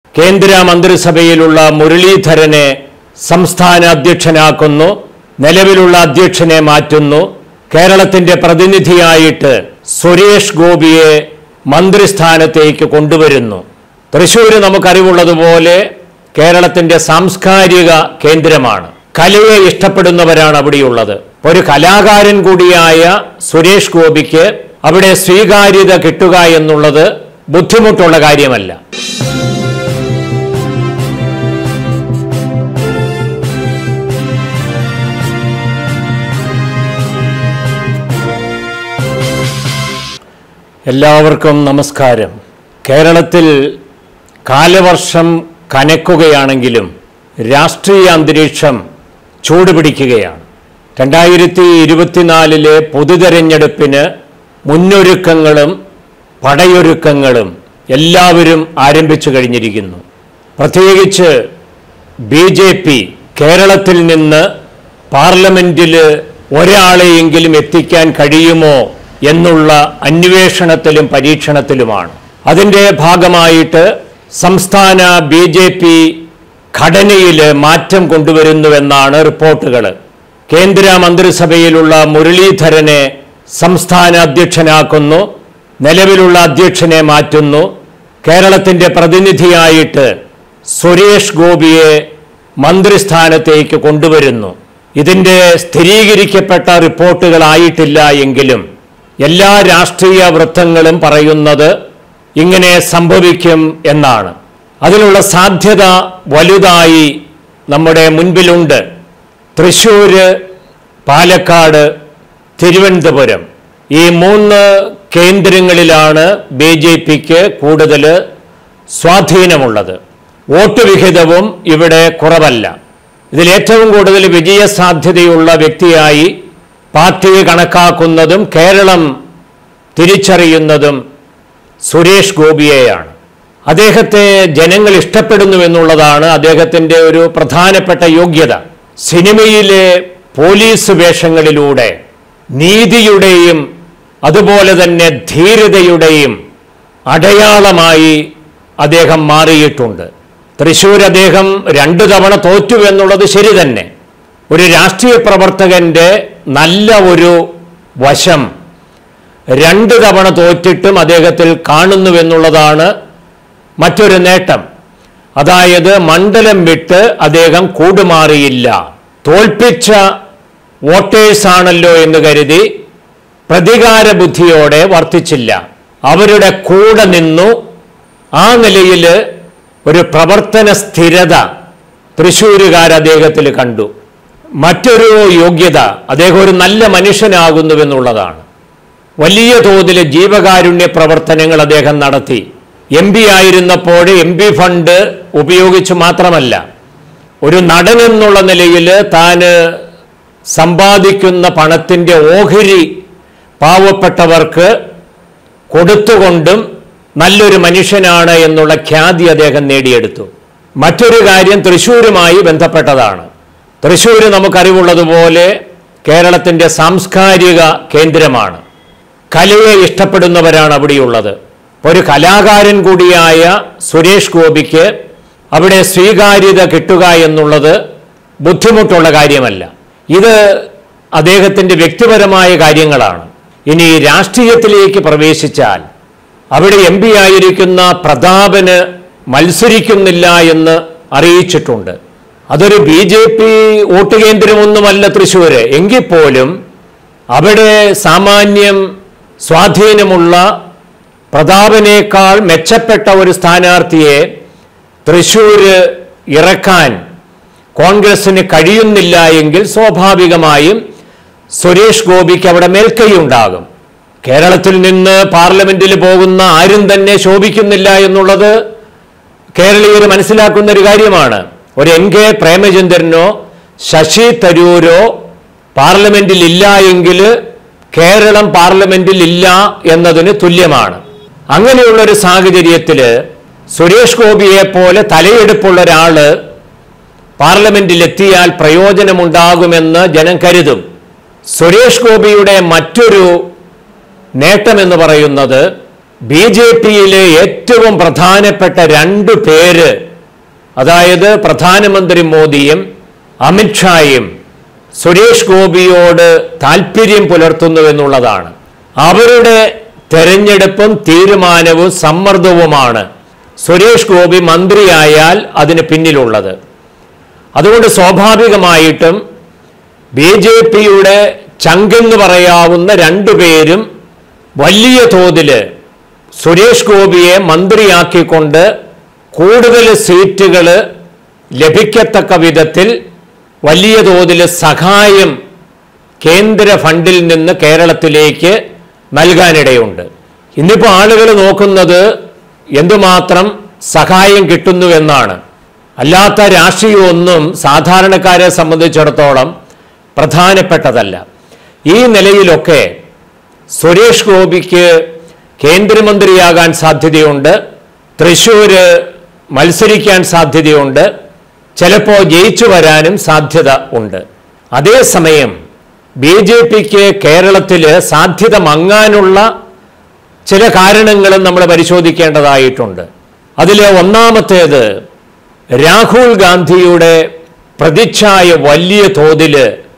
കേന്ദ്ര മന്ത്രിസഭയിലുള്ള മുരളീധരനെ സംസ്ഥാന അധ്യക്ഷനാക്കുന്നു നിലവിലുള്ള അധ്യക്ഷനെ മാറ്റുന്നു കേരളത്തിന്റെ പ്രതിനിധിയായിട്ട് സുരേഷ് ഗോപിയെ മന്ത്രിസ്ഥാനത്തേക്ക് കൊണ്ടുവരുന്നു തൃശ്ശൂർ നമുക്കറിവുള്ളതുപോലെ കേരളത്തിന്റെ സാംസ്കാരിക കേന്ദ്രമാണ് കലയെ ഇഷ്ടപ്പെടുന്നവരാണ് അവിടെയുള്ളത് ഒരു കലാകാരൻ കൂടിയായ സുരേഷ് ഗോപിക്ക് അവിടെ സ്വീകാര്യത കിട്ടുക എന്നുള്ളത് ബുദ്ധിമുട്ടുള്ള കാര്യമല്ല എല്ലാവർക്കും നമസ്കാരം കേരളത്തിൽ കാലവർഷം കനക്കുകയാണെങ്കിലും രാഷ്ട്രീയ അന്തരീക്ഷം ചൂടുപിടിക്കുകയാണ് രണ്ടായിരത്തി ഇരുപത്തിനാലിലെ പൊതുതെരഞ്ഞെടുപ്പിന് മുന്നൊരുക്കങ്ങളും പടയൊരുക്കങ്ങളും എല്ലാവരും ആരംഭിച്ചു കഴിഞ്ഞിരിക്കുന്നു പ്രത്യേകിച്ച് ബി ജെ പി കേരളത്തിൽ നിന്ന് പാർലമെന്റിൽ ഒരാളെയെങ്കിലും എത്തിക്കാൻ കഴിയുമോ എന്നുള്ള അന്വേഷണത്തിലും പരീക്ഷണത്തിലുമാണ് അതിൻ്റെ ഭാഗമായിട്ട് സംസ്ഥാന ബി ജെ പി ഘടനയിൽ മാറ്റം കൊണ്ടുവരുന്നുവെന്നാണ് റിപ്പോർട്ടുകൾ കേന്ദ്ര മന്ത്രിസഭയിലുള്ള മുരളീധരനെ സംസ്ഥാന അധ്യക്ഷനാക്കുന്നു നിലവിലുള്ള അധ്യക്ഷനെ മാറ്റുന്നു കേരളത്തിന്റെ പ്രതിനിധിയായിട്ട് സുരേഷ് ഗോപിയെ മന്ത്രിസ്ഥാനത്തേക്ക് കൊണ്ടുവരുന്നു ഇതിന്റെ സ്ഥിരീകരിക്കപ്പെട്ട റിപ്പോർട്ടുകളായിട്ടില്ല എങ്കിലും എല്ലാ രാഷ്ട്രീയ വൃത്തങ്ങളും പറയുന്നത് ഇങ്ങനെ സംഭവിക്കും എന്നാണ് അതിനുള്ള സാധ്യത വലുതായി നമ്മുടെ മുൻപിലുണ്ട് തൃശ്ശൂര് പാലക്കാട് തിരുവനന്തപുരം ഈ മൂന്ന് കേന്ദ്രങ്ങളിലാണ് ബി ജെ പിക്ക് കൂടുതൽ സ്വാധീനമുള്ളത് വോട്ട് വിഹിതവും ഇവിടെ കുറവല്ല ഇതിൽ ഏറ്റവും കൂടുതൽ വിജയസാധ്യതയുള്ള വ്യക്തിയായി പാർട്ടി കണക്കാക്കുന്നതും കേരളം തിരിച്ചറിയുന്നതും സുരേഷ് ഗോപിയെയാണ് അദ്ദേഹത്തെ ജനങ്ങൾ ഇഷ്ടപ്പെടുന്നു എന്നുള്ളതാണ് അദ്ദേഹത്തിൻ്റെ ഒരു പ്രധാനപ്പെട്ട യോഗ്യത സിനിമയിലെ പോലീസ് വേഷങ്ങളിലൂടെ നീതിയുടെയും അതുപോലെ തന്നെ ധീരതയുടെയും അടയാളമായി അദ്ദേഹം മാറിയിട്ടുണ്ട് തൃശ്ശൂർ അദ്ദേഹം രണ്ടു തവണ തോറ്റു എന്നുള്ളത് ശരി തന്നെ ഒരു രാഷ്ട്രീയ പ്രവർത്തകന്റെ നല്ല ഒരു വശം രണ്ട് തവണ തോറ്റിട്ടും അദ്ദേഹത്തിൽ കാണുന്നുവെന്നുള്ളതാണ് മറ്റൊരു നേട്ടം അതായത് മണ്ഡലം വിട്ട് അദ്ദേഹം കൂടുമാറിയില്ല തോൽപ്പിച്ച വോട്ടേഴ്സാണല്ലോ എന്ന് കരുതി പ്രതികാര ബുദ്ധിയോടെ വർത്തിച്ചില്ല അവരുടെ കൂടെ നിന്നു ആ നിലയിൽ ഒരു പ്രവർത്തന സ്ഥിരത തൃശ്ശൂരുകാർ അദ്ദേഹത്തിൽ കണ്ടു മറ്റൊരു യോഗ്യത അദ്ദേഹം ഒരു നല്ല മനുഷ്യനാകുന്നുവെന്നുള്ളതാണ് വലിയ തോതിൽ ജീവകാരുണ്യ പ്രവർത്തനങ്ങൾ അദ്ദേഹം നടത്തി എം പി ആയിരുന്നപ്പോൾ എം പി ഫണ്ട് ഉപയോഗിച്ച് മാത്രമല്ല ഒരു നടൻ എന്നുള്ള നിലയിൽ താന് സമ്പാദിക്കുന്ന പണത്തിൻ്റെ ഓഹരി പാവപ്പെട്ടവർക്ക് കൊടുത്തുകൊണ്ടും നല്ലൊരു മനുഷ്യനാണ് എന്നുള്ള ഖ്യാതി അദ്ദേഹം നേടിയെടുത്തു മറ്റൊരു കാര്യം തൃശ്ശൂരുമായി ബന്ധപ്പെട്ടതാണ് തൃശ്ശൂർ നമുക്കറിവുള്ളതുപോലെ കേരളത്തിൻ്റെ സാംസ്കാരിക കേന്ദ്രമാണ് കലയെ ഇഷ്ടപ്പെടുന്നവരാണ് അവിടെയുള്ളത് ഒരു കലാകാരൻ കൂടിയായ സുരേഷ് ഗോപിക്ക് അവിടെ സ്വീകാര്യത കിട്ടുക എന്നുള്ളത് ബുദ്ധിമുട്ടുള്ള കാര്യമല്ല ഇത് അദ്ദേഹത്തിൻ്റെ വ്യക്തിപരമായ കാര്യങ്ങളാണ് ഇനി രാഷ്ട്രീയത്തിലേക്ക് പ്രവേശിച്ചാൽ അവിടെ എം പി ആയിരിക്കുന്ന പ്രതാപന് മത്സരിക്കുന്നില്ല എന്ന് അറിയിച്ചിട്ടുണ്ട് അതൊരു ബി ജെ പി വോട്ട് കേന്ദ്രമൊന്നുമല്ല തൃശ്ശൂര് എങ്കിൽ പോലും അവിടെ സാമാന്യം സ്വാധീനമുള്ള പ്രതാപനേക്കാൾ മെച്ചപ്പെട്ട ഒരു സ്ഥാനാർത്ഥിയെ തൃശ്ശൂര് ഇറക്കാൻ കോൺഗ്രസിന് കഴിയുന്നില്ല എങ്കിൽ സ്വാഭാവികമായും സുരേഷ് ഗോപിക്ക് അവിടെ മേൽക്കൈയുണ്ടാകും കേരളത്തിൽ നിന്ന് പാർലമെന്റിൽ പോകുന്ന ആരും തന്നെ ശോഭിക്കുന്നില്ല എന്നുള്ളത് കേരളീയർ മനസ്സിലാക്കുന്ന ഒരു കാര്യമാണ് ഒരു എൻ കെ പ്രേമചന്ദ്രനോ ശശി തരൂരോ പാർലമെന്റിൽ ഇല്ല എങ്കിൽ കേരളം പാർലമെന്റിൽ ഇല്ല എന്നതിന് തുല്യമാണ് അങ്ങനെയുള്ള ഒരു സാഹചര്യത്തിൽ സുരേഷ് ഗോപിയെ പോലെ തലയെടുപ്പുള്ള ഒരാള് പാർലമെന്റിൽ എത്തിയാൽ പ്രയോജനമുണ്ടാകുമെന്ന് ജനം കരുതും സുരേഷ് ഗോപിയുടെ മറ്റൊരു നേട്ടമെന്ന് പറയുന്നത് ബി ജെ പിയിലെ ഏറ്റവും പ്രധാനപ്പെട്ട രണ്ട് പേര് അതായത് പ്രധാനമന്ത്രി മോദിയും അമിത്ഷായും സുരേഷ് ഗോപിയോട് താല്പര്യം പുലർത്തുന്നുവെന്നുള്ളതാണ് അവരുടെ തെരഞ്ഞെടുപ്പും തീരുമാനവും സമ്മർദ്ദവുമാണ് സുരേഷ് ഗോപി മന്ത്രിയായാൽ അതിന് പിന്നിലുള്ളത് അതുകൊണ്ട് സ്വാഭാവികമായിട്ടും ബി ജെ പിയുടെ ചങ്കെന്ന് പറയാവുന്ന രണ്ടുപേരും വലിയ തോതിൽ സുരേഷ് ഗോപിയെ മന്ത്രിയാക്കിക്കൊണ്ട് കൂടുതൽ സീറ്റുകൾ ലഭിക്കത്തക്ക വിധത്തിൽ വലിയ തോതിൽ സഹായം കേന്ദ്ര ഫണ്ടിൽ നിന്ന് കേരളത്തിലേക്ക് നൽകാനിടയുണ്ട് ഇന്നിപ്പോൾ ആളുകൾ നോക്കുന്നത് എന്തുമാത്രം സഹായം കിട്ടുന്നുവെന്നാണ് അല്ലാത്ത രാഷ്ട്രീയമൊന്നും സാധാരണക്കാരെ സംബന്ധിച്ചിടത്തോളം പ്രധാനപ്പെട്ടതല്ല ഈ നിലയിലൊക്കെ സുരേഷ് ഗോപിക്ക് കേന്ദ്രമന്ത്രിയാകാൻ സാധ്യതയുണ്ട് തൃശ്ശൂര് മത്സരിക്കാൻ സാധ്യതയുണ്ട് ചിലപ്പോൾ ജയിച്ചു വരാനും സാധ്യത ഉണ്ട് അതേസമയം ബി ജെ പിക്ക് കേരളത്തിൽ സാധ്യത മങ്ങാനുള്ള ചില കാരണങ്ങളും നമ്മൾ പരിശോധിക്കേണ്ടതായിട്ടുണ്ട് അതിലെ ഒന്നാമത്തേത് രാഹുൽ ഗാന്ധിയുടെ പ്രതിച്ഛായ വലിയ തോതിൽ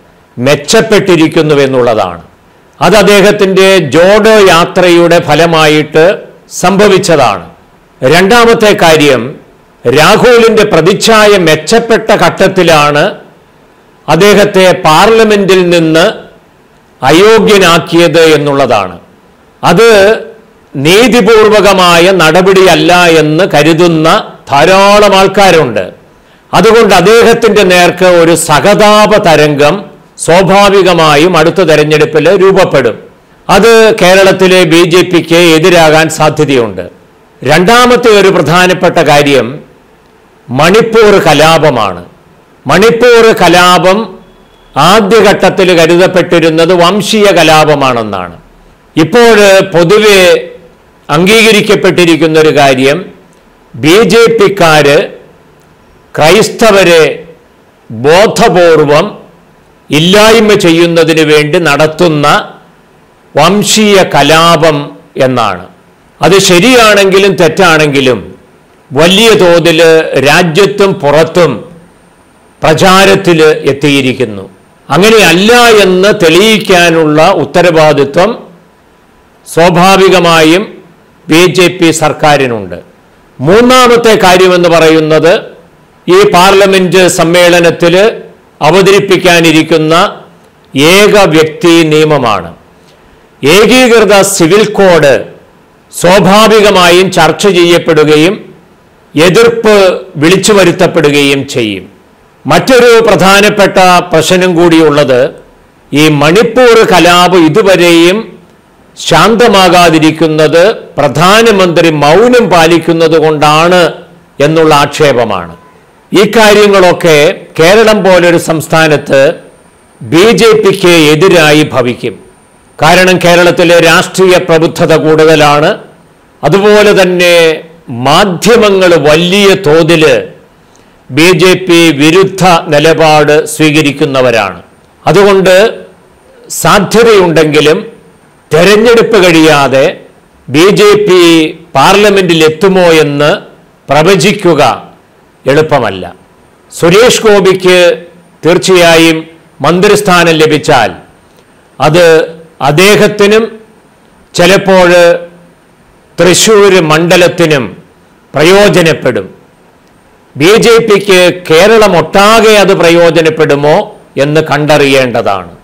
മെച്ചപ്പെട്ടിരിക്കുന്നുവെന്നുള്ളതാണ് അത് അദ്ദേഹത്തിൻ്റെ ജോഡോ യാത്രയുടെ ഫലമായിട്ട് സംഭവിച്ചതാണ് രണ്ടാമത്തെ കാര്യം രാഹുലിൻ്റെ പ്രതിച്ഛായ മെച്ചപ്പെട്ട ഘട്ടത്തിലാണ് അദ്ദേഹത്തെ പാർലമെന്റിൽ നിന്ന് അയോഗ്യനാക്കിയത് എന്നുള്ളതാണ് അത് നീതിപൂർവകമായ നടപടിയല്ല എന്ന് കരുതുന്ന ധാരാളം ആൾക്കാരുണ്ട് അതുകൊണ്ട് അദ്ദേഹത്തിൻ്റെ നേർക്ക് ഒരു സഹതാപ തരംഗം സ്വാഭാവികമായും അടുത്ത തെരഞ്ഞെടുപ്പിൽ രൂപപ്പെടും അത് കേരളത്തിലെ ബി ജെ പിക്ക് എതിരാകാൻ സാധ്യതയുണ്ട് രണ്ടാമത്തെ ഒരു പ്രധാനപ്പെട്ട കാര്യം മണിപ്പൂർ കലാപമാണ് മണിപ്പൂർ കലാപം ആദ്യഘട്ടത്തിൽ കരുതപ്പെട്ടിരുന്നത് വംശീയ കലാപമാണെന്നാണ് ഇപ്പോൾ പൊതുവെ അംഗീകരിക്കപ്പെട്ടിരിക്കുന്ന ഒരു കാര്യം ബി ജെ പിക്കാര് ക്രൈസ്തവരെ ബോധപൂർവം ഇല്ലായ്മ ചെയ്യുന്നതിന് വേണ്ടി നടത്തുന്ന വംശീയ കലാപം എന്നാണ് അത് ശരിയാണെങ്കിലും തെറ്റാണെങ്കിലും വലിയ തോതിൽ രാജ്യത്തും പുറത്തും പ്രചാരത്തിൽ എത്തിയിരിക്കുന്നു അങ്ങനെയല്ല എന്ന് തെളിയിക്കാനുള്ള ഉത്തരവാദിത്വം സ്വാഭാവികമായും ബി ജെ പി സർക്കാരിനുണ്ട് മൂന്നാമത്തെ കാര്യമെന്ന് പറയുന്നത് ഈ പാർലമെന്റ് സമ്മേളനത്തിൽ അവതരിപ്പിക്കാനിരിക്കുന്ന ഏക വ്യക്തി നിയമമാണ് ഏകീകൃത സിവിൽ കോഡ് സ്വാഭാവികമായും ചർച്ച ചെയ്യപ്പെടുകയും എതിർപ്പ് വിളിച്ചു വരുത്തപ്പെടുകയും ചെയ്യും മറ്റൊരു പ്രധാനപ്പെട്ട പ്രശ്നം കൂടിയുള്ളത് ഈ മണിപ്പൂർ കലാപം ഇതുവരെയും ശാന്തമാകാതിരിക്കുന്നത് പ്രധാനമന്ത്രി മൗനം പാലിക്കുന്നത് കൊണ്ടാണ് എന്നുള്ള ആക്ഷേപമാണ് ഈ കാര്യങ്ങളൊക്കെ കേരളം പോലൊരു സംസ്ഥാനത്ത് ബി ജെ പിക്ക് എതിരായി ഭവിക്കും കാരണം കേരളത്തിലെ രാഷ്ട്രീയ പ്രബുദ്ധത കൂടുതലാണ് അതുപോലെ തന്നെ മാധ്യമങ്ങൾ വലിയ തോതിൽ ബി ജെ പി വിരുദ്ധ നിലപാട് സ്വീകരിക്കുന്നവരാണ് അതുകൊണ്ട് സാധ്യതയുണ്ടെങ്കിലും തെരഞ്ഞെടുപ്പ് കഴിയാതെ ബി ജെ പി പാർലമെന്റിൽ എത്തുമോ എന്ന് പ്രവചിക്കുക എളുപ്പമല്ല സുരേഷ് ഗോപിക്ക് തീർച്ചയായും മന്ത്രിസ്ഥാനം ലഭിച്ചാൽ അത് അദ്ദേഹത്തിനും ചിലപ്പോൾ തൃശ്ശൂർ മണ്ഡലത്തിനും പ്രയോജനപ്പെടും ബി ജെ പിക്ക് കേരളമൊട്ടാകെ അത് പ്രയോജനപ്പെടുമോ എന്ന് കണ്ടറിയേണ്ടതാണ്